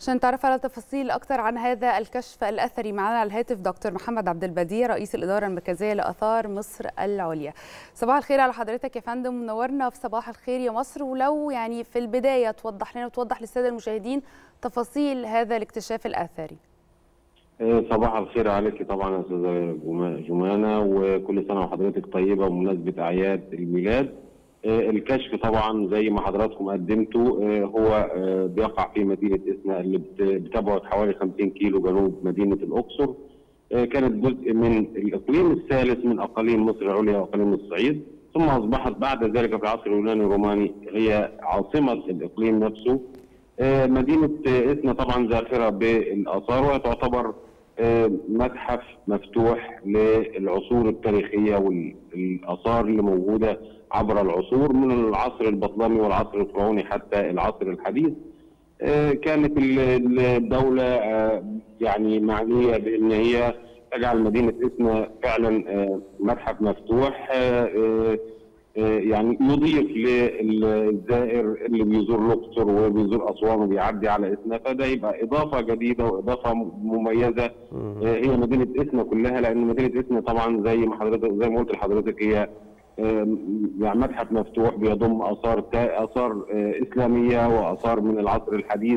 عشان تعرف على تفاصيل اكثر عن هذا الكشف الاثري معنا على الهاتف دكتور محمد عبد البديع رئيس الاداره المركزيه لاثار مصر العليا صباح الخير على حضرتك يا فندم منورنا في صباح الخير يا مصر ولو يعني في البدايه توضح لنا وتوضح للساده المشاهدين تفاصيل هذا الاكتشاف الاثري صباح الخير عليك طبعا يا استاذه جمانه وكل سنه وحضرتك طيبه بمناسبه اعياد الميلاد الكشف طبعا زي ما حضراتكم قدمتوا هو بيقع في مدينه اسنا اللي بتبعد حوالي 50 كيلو جنوب مدينه الاقصر كانت جزء من الاقليم الثالث من اقاليم مصر العليا واقاليم الصعيد ثم اصبحت بعد ذلك في العصر اليوناني الروماني هي عاصمه الاقليم نفسه مدينه اسنا طبعا زاخره بالاثار وتعتبر متحف مفتوح للعصور التاريخية والآثار اللي موجودة عبر العصور من العصر البطلمي والعصر الفرعوني حتى العصر الحديث كانت الدولة يعني معنية بأن هي تجعل مدينة اسنا فعلا متحف مفتوح يعني يضيف للزائر اللي بيزور الاقصر وبيزور اسوان وبيعدي على اسنا فده يبقى اضافه جديده واضافه مميزه هي مدينه اسنا كلها لان مدينه اسنا طبعا زي ما حضرتك زي ما قلت لحضرتك هي يعني متحف مفتوح بيضم اثار اثار اسلاميه واثار من العصر الحديث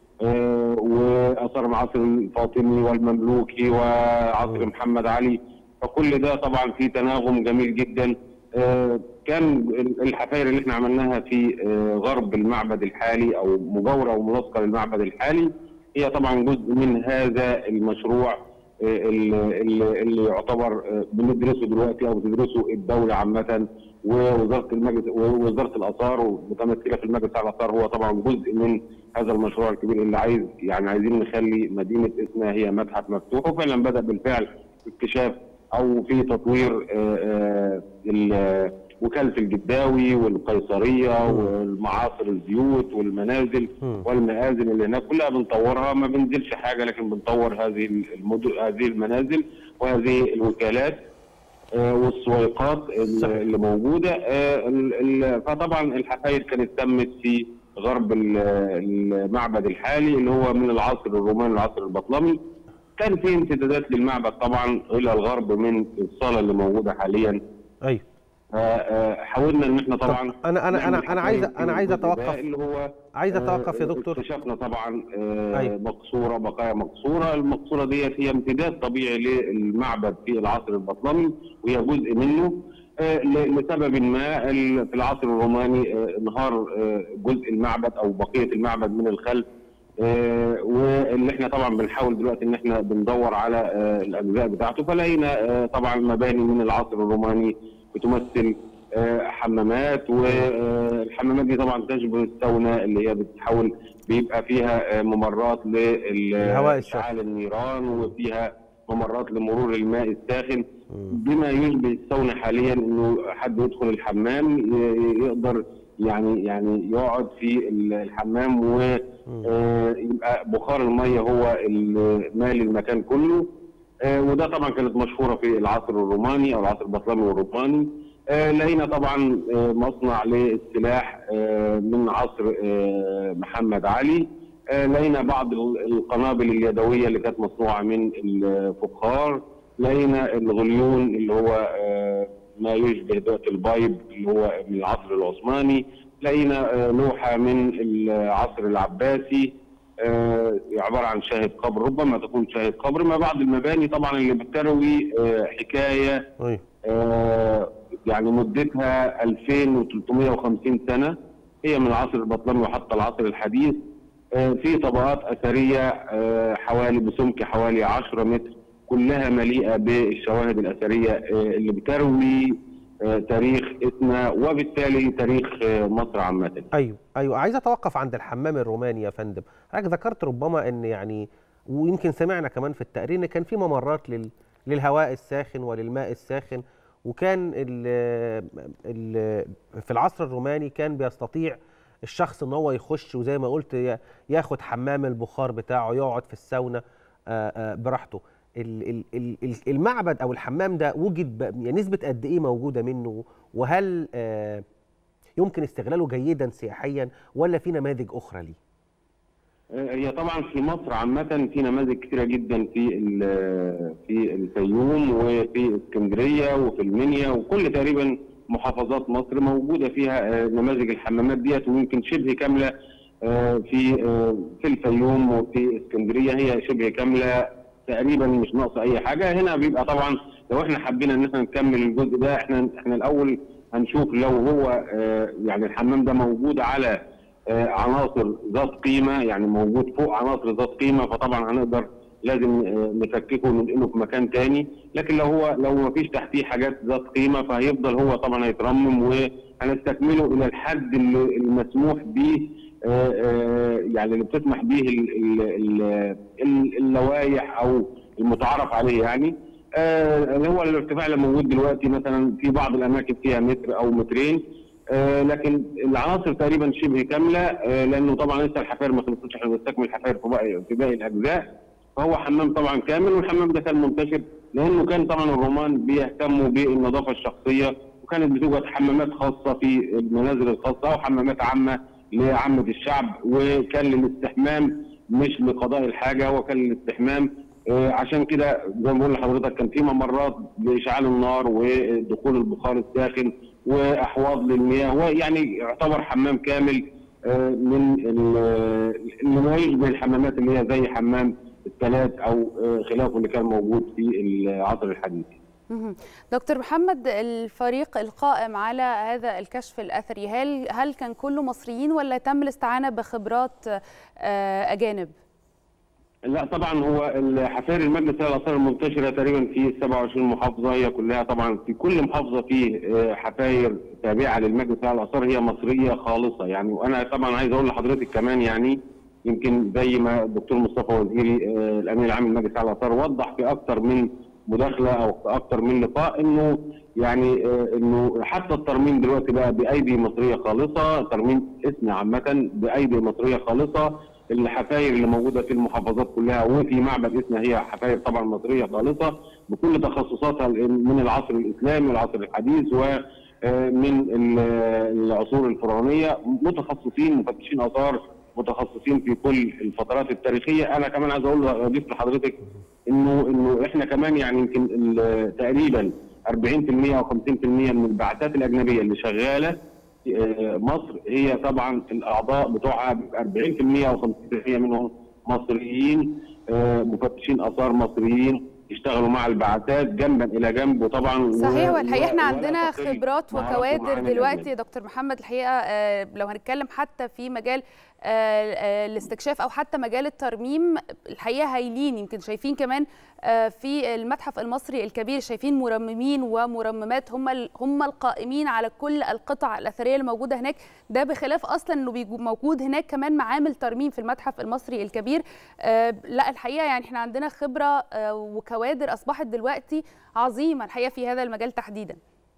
واثار العصر الفاطمي والمملوكي وعصر محمد علي فكل ده طبعا في تناغم جميل جدا كان الحفاير اللي احنا عملناها في غرب المعبد الحالي او مجاوره وملاصقه للمعبد الحالي هي طبعا جزء من هذا المشروع اللي, اللي يعتبر بندرسه دلوقتي او بتدرسه الدوله عامه ووزاره المجلس ووزاره الاثار ومتمثله في المجلس على الاثار هو طبعا جزء من هذا المشروع الكبير اللي عايز يعني عايزين نخلي مدينه اسنا هي متحف مفتوح وفعلا بدا بالفعل اكتشاف او في تطوير وكاله الجداوي والقيصريه والمعاصر الزيوت والمنازل والمآذن اللي هناك كلها بنطورها ما بنزلش حاجه لكن بنطور هذه المدن هذه المنازل وهذه الوكالات والسويقات اللي موجوده فطبعا الحفاير كانت تمت في غرب المعبد الحالي اللي هو من العصر الروماني العصر البطلمي كان في امتدادات للمعبد طبعا الى الغرب من الصاله اللي موجوده حاليا ايوه حاولنا ان احنا طبعا انا انا انا انا عايز انا عايز اتوقف اللي هو عايز اتوقف يا دكتور اكتشفنا طبعا أيوة. مقصوره بقايا مقصوره المقصوره ديت هي امتداد طبيعي للمعبد في العصر البطلمي وهي جزء منه لسبب ما في العصر الروماني انهار جزء المعبد او بقيه المعبد من الخلف واللي احنا طبعا بنحاول دلوقتي ان احنا بندور على الاجزاء بتاعته فلقينا طبعا مباني من العصر الروماني بتمثل حمامات والحمامات دي طبعا تشبه الساونا اللي هي بتحاول بيبقى فيها ممرات للاشعال النيران وفيها ممرات لمرور الماء الساخن بما يشبه الساونا حاليا انه حد يدخل الحمام يقدر يعني يعني يقعد في الحمام ويبقى بخار الميه هو مالي المكان كله وده طبعا كانت مشهوره في العصر الروماني او العصر البطلمي والروماني لقينا طبعا مصنع للسلاح من عصر محمد علي لقينا بعض القنابل اليدويه اللي كانت مصنوعه من الفخار لقينا الغليون اللي هو ما يشبه دلوقتي البايب اللي هو من العصر العثماني لقينا لوحه من العصر العباسي عباره عن شاهد قبر ربما تكون شاهد قبر ما بعض المباني طبعا اللي بتروي حكايه يعني مدتها 2350 سنه هي من العصر البطلمي وحتى العصر الحديث في طبقات اثريه حوالي بسمك حوالي 10 متر كلها مليئه بالشواهد الاثريه اللي بتروي تاريخ اسنا وبالتالي تاريخ مصر عامه. ايوه ايوه عايز اتوقف عند الحمام الروماني يا فندم، حضرتك ذكرت ربما ان يعني ويمكن سمعنا كمان في التقرير ان كان في ممرات لل للهواء الساخن وللماء الساخن وكان ال ال في العصر الروماني كان بيستطيع الشخص ان هو يخش وزي ما قلت ياخد حمام البخار بتاعه يقعد في الساونا براحته المعبد او الحمام ده وجد يعني نسبه قد ايه موجوده منه وهل يمكن استغلاله جيدا سياحيا ولا في نماذج اخرى ليه؟ هي طبعا في مصر عامة في نماذج كثيرة جدا في في الفيوم وفي اسكندرية وفي المنيا وكل تقريبا محافظات مصر موجودة فيها نماذج الحمامات ديت ويمكن شبه كاملة في في الفيوم وفي اسكندرية هي شبه كاملة تقريبا مش ناقصة أي حاجة هنا بيبقى طبعا لو احنا حبينا ان احنا نكمل الجزء ده احنا احنا الأول هنشوف لو هو يعني الحمام ده موجود على عناصر ذات قيمه يعني موجود فوق عناصر ذات قيمه فطبعا هنقدر لازم نفككه وننقله في مكان تاني لكن لو هو لو ما فيش تحتيه حاجات ذات قيمه فهيفضل هو طبعا هيترمم وهنستكمله الى الحد اللي المسموح به يعني اللي بتسمح به اللوائح او المتعارف عليه يعني اللي هو الارتفاع اللي موجود دلوقتي مثلا في بعض الاماكن فيها متر او مترين آه لكن العناصر تقريبا شبه كامله آه لانه طبعا لسه الحفاير ما خلصتش احنا بنستكمل الحفاير في باقي في باقي الاجزاء فهو حمام طبعا كامل والحمام ده كان منتشر لانه كان طبعا الرومان بيهتموا بالنظافه الشخصيه وكانت بتوجد حمامات خاصه في المنازل الخاصه او حمامات عامه لعامه الشعب وكان للاستحمام مش لقضاء الحاجه وكان للاستحمام آه عشان كده زي ما بقول لحضرتك كان في ممرات لاشعال النار ودخول البخار الساخن واحواض للمياه ويعني يعتبر حمام كامل من اللي ما يشبه الحمامات اللي هي زي حمام الثلاث او خلافه اللي كان موجود في العصر الحديث. دكتور محمد الفريق القائم على هذا الكشف الاثري هل هل كان كله مصريين ولا تم الاستعانه بخبرات اجانب؟ لا طبعا هو حفاير المجلس هي الاثار المنتشره تقريبا في 27 محافظه هي كلها طبعا في كل محافظه في حفاير تابعه للمجلس هي الاثار هي مصريه خالصه يعني وانا طبعا عايز اقول لحضرتك كمان يعني يمكن زي ما الدكتور مصطفى وزيري الامين العام للمجلس على الاثار وضح في اكثر من مداخله او في اكثر من لقاء انه يعني انه حتى الترميم دلوقتي بقى بايدي مصريه خالصه ترميم اسم عامه بايدي مصريه خالصه الحفاير اللي موجوده في المحافظات كلها وفي معبد اسنا هي حفاير طبعا مصريه خالصه بكل تخصصاتها من العصر الاسلامي والعصر الحديث ومن العصور الفرعونيه متخصصين مفتشين اثار متخصصين في كل الفترات التاريخيه انا كمان عايز اقول اضيف لحضرتك انه انه احنا كمان يعني يمكن تقريبا 40% او 50% من البعثات الاجنبيه اللي شغاله مصر هي طبعا الاعضاء بتوعها 40% او 50% منهم مصريين مفتشين اثار مصريين يشتغلوا مع البعثات جنبا الى جنب وطبعا صحيح والحقيقه احنا عندنا خبرات وكوادر دلوقتي يا دكتور محمد الحقيقه لو هنتكلم حتى في مجال الاستكشاف او حتى مجال الترميم الحقيقه هايلين يمكن شايفين كمان في المتحف المصري الكبير شايفين مرممين ومرممات هم هم القائمين على كل القطع الاثريه اللي موجوده هناك ده بخلاف اصلا انه موجود هناك كمان معامل ترميم في المتحف المصري الكبير لا الحقيقه يعني احنا عندنا خبره وكوادر اصبحت دلوقتي عظيمه الحقيقه في هذا المجال تحديدا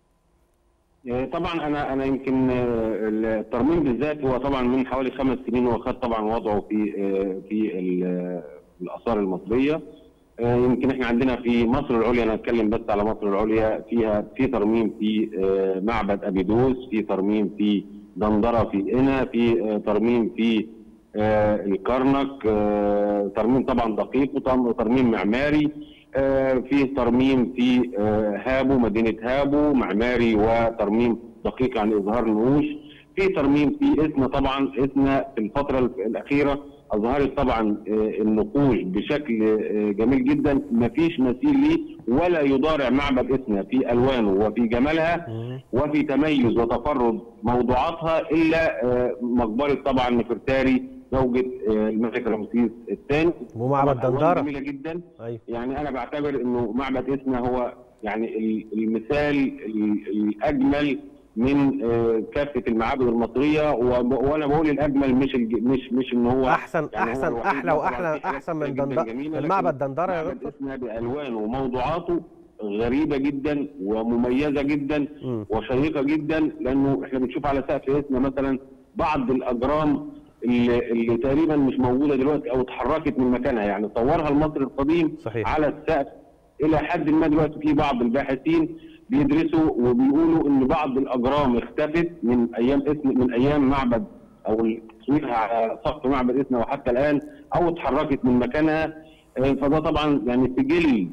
طبعا انا انا يمكن الترميم بالذات هو طبعا من حوالي خمس سنين هو خد طبعا وضعه في في الاثار المصريه يمكن احنا عندنا في مصر العليا انا اتكلم بس على مصر العليا فيها في ترميم في معبد ابيدوس في ترميم في دندره في قنا في ترميم في الكرنك ترميم طبعا دقيق وترميم معماري في ترميم في هابو مدينه هابو معماري وترميم دقيق عن اظهار النقوش في ترميم في اسنا طبعا اسنا في الفتره الاخيره اظهرت طبعا النقوش بشكل جميل جدا ما فيش مثيل ليه ولا يضارع معبد اسنا في الوانه وفي جمالها وفي تميز وتفرد موضوعاتها الا مقبره طبعا نفرتاري زوجة الملك رمسيس الثاني ومعبد دندرة جميلة جدا أيوة. يعني أنا بعتبر إنه معبد اسنا هو يعني المثال الأجمل من كافة المعابد المصرية وأنا بقول الأجمل مش مش مش إن هو أحسن يعني أحسن هو أحلى وأحلى أحسن من دندرة المعبد دندرة يا دكتور اسنا بألوانه وموضوعاته غريبة جدا ومميزة جدا م. وشيقة جدا لأنه إحنا بنشوف على سقف اسنا مثلا بعض الأجرام اللي, اللي تقريبا مش موجوده دلوقتي او اتحركت من مكانها يعني صورها المصري القديم صحيح. على السقف الى حد ما دلوقتي في بعض الباحثين بيدرسوا وبيقولوا ان بعض الاجرام اختفت من ايام اسم من ايام معبد او تصويرها على سقف معبد إثنا وحتى الآن أو اتحركت من مكانها فده طبعا يعني سجل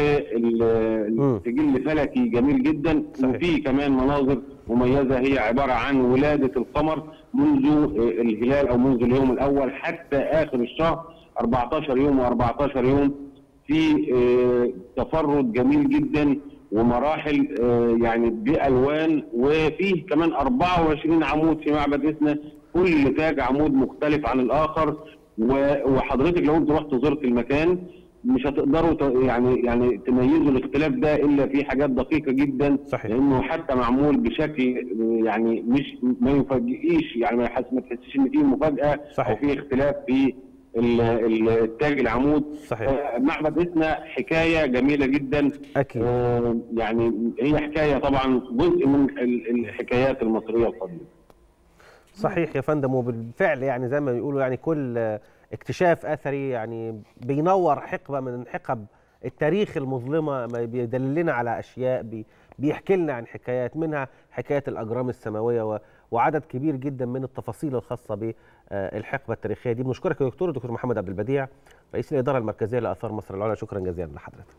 سجل فلكي جميل جدا صحيح. وفي كمان مناظر مميزه هي عباره عن ولاده القمر منذ الهلال او منذ اليوم الاول حتى اخر الشهر 14 يوم و14 يوم في تفرد جميل جدا ومراحل يعني بالوان وفيه كمان 24 عمود في معبد اثنا كل تاج عمود مختلف عن الاخر وحضرتك لو انت رحت زرت المكان مش هتقدروا يعني يعني تميزوا الاختلاف ده الا في حاجات دقيقه جدا صحيح. لانه حتى معمول بشكل يعني مش ما يفاجئيش يعني ما يحس ما تحسش ان فيه مفاجاه صحيح. او في اختلاف في التاج العمود صحيح. معبد اثنا حكايه جميله جدا اكيد آه يعني هي حكايه طبعا جزء من الحكايات المصريه القديمه صحيح يا فندم وبالفعل يعني زي ما بيقولوا يعني كل اكتشاف اثري يعني بينور حقبه من حقب التاريخ المظلمه ما بيدللنا على اشياء بيحكي لنا عن حكايات منها حكايه الاجرام السماويه وعدد كبير جدا من التفاصيل الخاصه بالحقبه التاريخيه دي بنشكرك يا دكتور الدكتور محمد عبد البديع رئيس الاداره المركزيه لاثار مصر العليا شكرا جزيلا لحضرتك